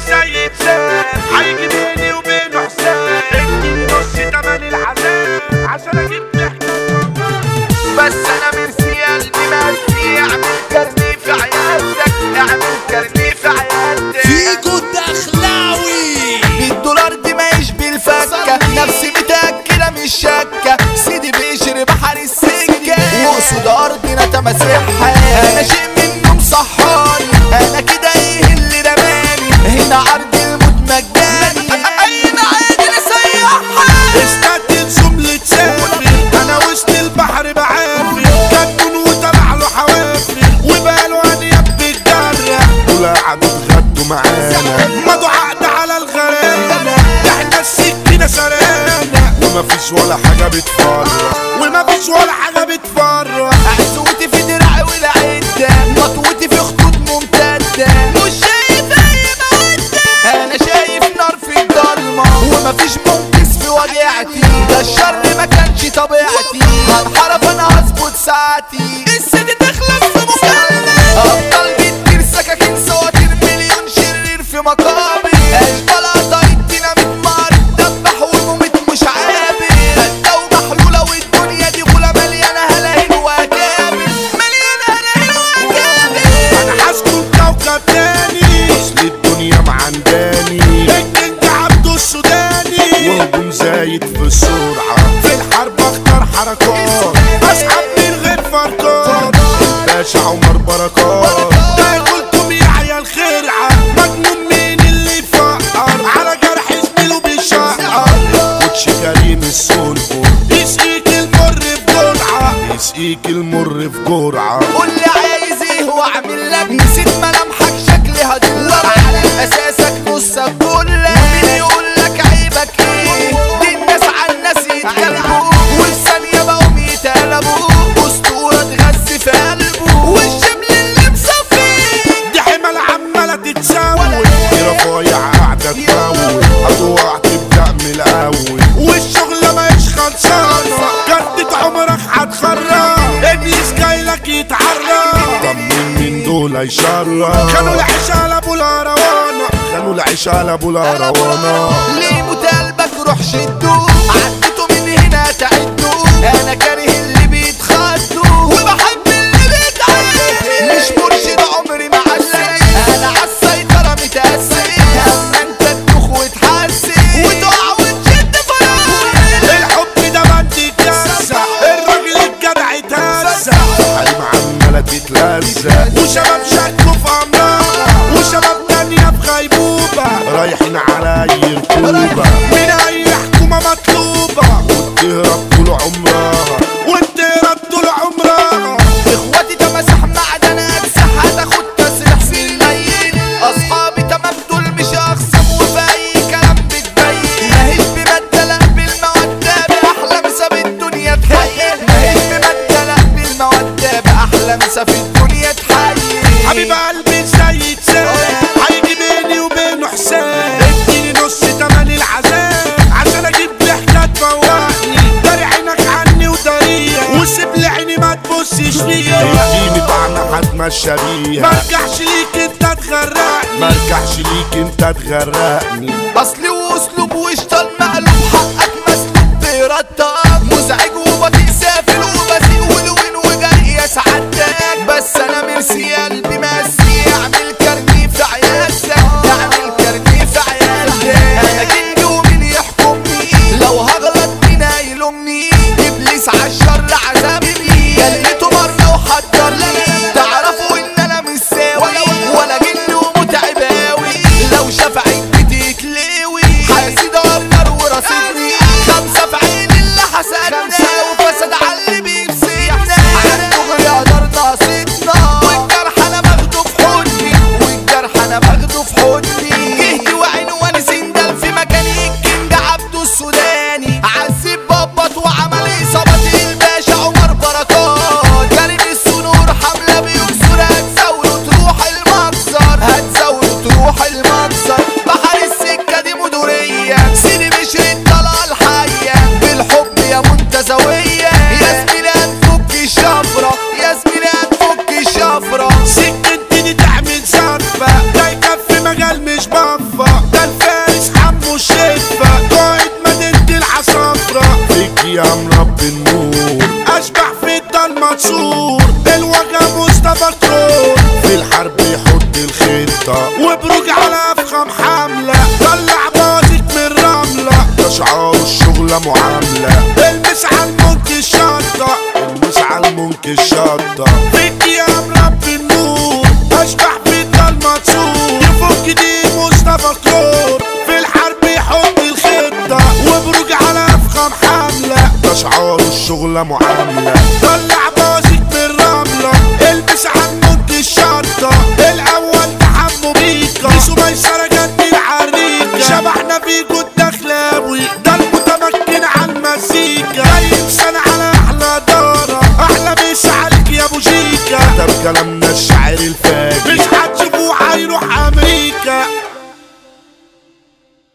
سيد سام هيجي بيني وبينه حساب اديني نص تمن العذاب عشان اجيب ضحكة بس انا مرسي قلبي مرسي اعمل كرني في عيادتك اعمل كرني في عيادتك فيكو الدخلاوي الدولار دي ما يشبه الفكة نفسي متأكدة مش شكة سيدي بيشرب بحر السكة وقصد أرضنا تماسحها أنا شيء منه مصحاني أنا كده إيه اللي رماني هنا عرض الموت مجاني أين عادل سيحها استقتل سملة سافر انا وسط البحر بعافر كتكون وطلع له حوافر وبقاله انياب بالجرة دول قعدوا اتغدوا معانا مضوا عقد على الغرامة احنا السكينة سرقانا ومفيش ولا حاجة بتفرق ومفيش ولا حاجة بتفرق عزوتي في دراعي والعدة مطوتي في خطوط ممتدة مش شايف أي مودة أنا شايف نار في الضلمة ومفيش منقذ في وجعتي ده الشر ما كانش طبيعتي هنحرف أنا هظبط ساعتي السيدي تخلص في مكالمة أبطال كتير سكاكين سواتير مليون شرير في مقابر أشبال قطايد ديناميت مار دبح ومومت مش عابر هدى ومحلولة والدنيا دي غولة مليانة هلاهين وأكابر مليانة هلاهين وأكابر انا حاسكم كوكب تاني اصل الدنيا معنداني الجنج عبده السوداني وهجوم زايد في السرعة في الحرب اختار حركات اسحب من غير فرقات الباشا عمر بركات ده قلتم يا عيال خرعة مجنون مين اللي يفقر على جرح زميله بيشقر كوتش كريم السنبل يسقيك المر في جرعة يسقيك المر في جرعة قول لي عايز ايه واعمل لك نسيت ملامحك شكلي هدلك على اساسك نصك كلك ومين يقول لك عيبك ايه دي الناس على الناس يتكلموا وفي ثانيه بقوا يتقلبوا اسطوره تغذي في قلبه والشبل اللي مصفيه دي حمل عمالة تتساوي دي رفايع قاعدة تموت هتقع تبدأ من الأول والشغلة ماهيش خلصانة جدة عمرك هتخرب ابليس جايلك يتعرف طب مين من دول هيشرف خانوا العيش على ابو الهروانة خانوا العيش على ابو الهروانة ليه متقلبك روح شدوه عدته من هنا تعدوه انا كاره اللي بيتخدوا وبحب اللي بيتعدوا مش مرشد عمري ما علق انا عالسيطرة متأسف اما انت تدوخ وتحسن وتقع وتشد فرامل الحب ده بند يتلزق الراجل الجدع يتهزق حريم عمالة تتلزق وشباب شكوا في أمراض وشباب تانية في غيبوبة رايحين على أي ركوبة من أي حكومة مطلوبة وتهرب طول عمرها وتهرب طول عمرها اخواتي تمسح معدن اكسح هتاخد تسريح في الليل اصحابي تمام دول مش اخصم وفي اي كلام بتبين ماهيش بمادة لا بالمودة باحلى مسا في الدنيا تحيل ماهيش بمادة لا بالمودة باحلى مسا في الدنيا تحيل حبيب قلبي سيد سام هيجي بيني وبينه حساب اديني نص تمن العذاب عشان اجيب ضحكة تفوقني داري عينك عني ودارية وسيب لي عيني ما تبصش فيا اديني طعم هتمشى بيها مرجعش ليك انت تغرقني مرجعش ليك انت تغرقني اصلي واسلوب واشتغل مقلوب حقك مسلوب بإرادتك مزعج وبطيء سافل وبذيء ولوين وجري يا سعادتك بس انا مرسي قلبي مسي اعمل كرني في عيادتك اعمل كرني في عيادتك انا كنجي ومين يحكمني لو هغلط مين هيلومني ابليس عالشر عذابني جليته مرة وحضر لي تعرفوا ان انا مش ساوي ولا جن ومتعب اوي لو شفعت بتتلوي حاسد ارض الحرب يحط الخطة وبروج على افخم حملة طلع بازك من رملة ده شعار الشغلة معاملة المس على المنك الشطة المس على المنك الشطة فيك يا مرب النور اشبح في الضلمة تسور يفك دي مصطفى كلور في الحرب يحط الخطة وبروج على افخم حملة ده شعار الشغلة معاملة طلع